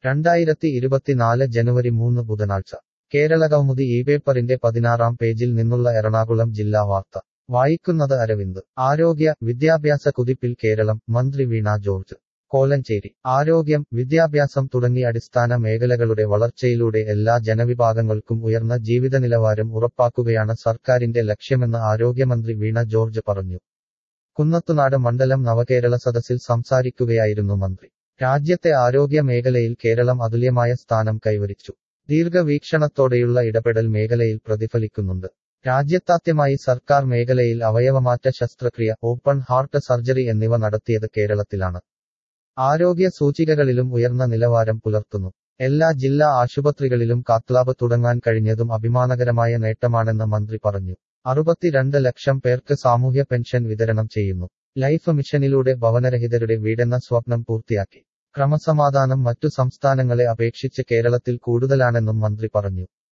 രണ്ടായിരത്തി ഇരുപത്തിനാല് ജനുവരി മൂന്ന് ബുധനാഴ്ച കേരളകൗമുദി ഈ പേപ്പറിന്റെ പതിനാറാം പേജിൽ നിന്നുള്ള എറണാകുളം ജില്ലാ വാർത്ത വായിക്കുന്നത് അരവിന്ദ് ആരോഗ്യ വിദ്യാഭ്യാസ കുതിപ്പിൽ കേരളം മന്ത്രി വീണ ജോർജ് കോലഞ്ചേരി ആരോഗ്യം വിദ്യാഭ്യാസം തുടങ്ങി അടിസ്ഥാന മേഖലകളുടെ വളർച്ചയിലൂടെ എല്ലാ ജനവിഭാഗങ്ങൾക്കും ഉയർന്ന ജീവിതനിലവാരം ഉറപ്പാക്കുകയാണ് സർക്കാരിന്റെ ലക്ഷ്യമെന്ന് ആരോഗ്യമന്ത്രി വീണ ജോർജ് പറഞ്ഞു കുന്നത്തുനാട് മണ്ഡലം നവകേരള സദസ്സിൽ സംസാരിക്കുകയായിരുന്നു മന്ത്രി രാജ്യത്തെ ആരോഗ്യ മേഖലയിൽ കേരളം അതുല്യമായ സ്ഥാനം കൈവരിച്ചു ദീർഘവീക്ഷണത്തോടെയുള്ള ഇടപെടൽ മേഖലയിൽ പ്രതിഫലിക്കുന്നുണ്ട് രാജ്യത്താദ്യമായി സർക്കാർ മേഖലയിൽ അവയവമാറ്റ ശസ്ത്രക്രിയ ഓപ്പൺ ഹാർട്ട് സർജറി എന്നിവ നടത്തിയത് കേരളത്തിലാണ് ആരോഗ്യ സൂചികകളിലും ഉയർന്ന നിലവാരം പുലർത്തുന്നു എല്ലാ ജില്ലാ ആശുപത്രികളിലും കാത്ലാബ് തുടങ്ങാൻ കഴിഞ്ഞതും അഭിമാനകരമായ നേട്ടമാണെന്ന് മന്ത്രി പറഞ്ഞു അറുപത്തിരണ്ട് ലക്ഷം പേർക്ക് സാമൂഹ്യ പെൻഷൻ വിതരണം ചെയ്യുന്നു ലൈഫ് മിഷനിലൂടെ ഭവനരഹിതരുടെ വീടെന്ന സ്വപ്നം പൂർത്തിയാക്കി ക്രമസമാധാനം മറ്റു സംസ്ഥാനങ്ങളെ അപേക്ഷിച്ച് കേരളത്തിൽ കൂടുതലാണെന്നും മന്ത്രി പറഞ്ഞു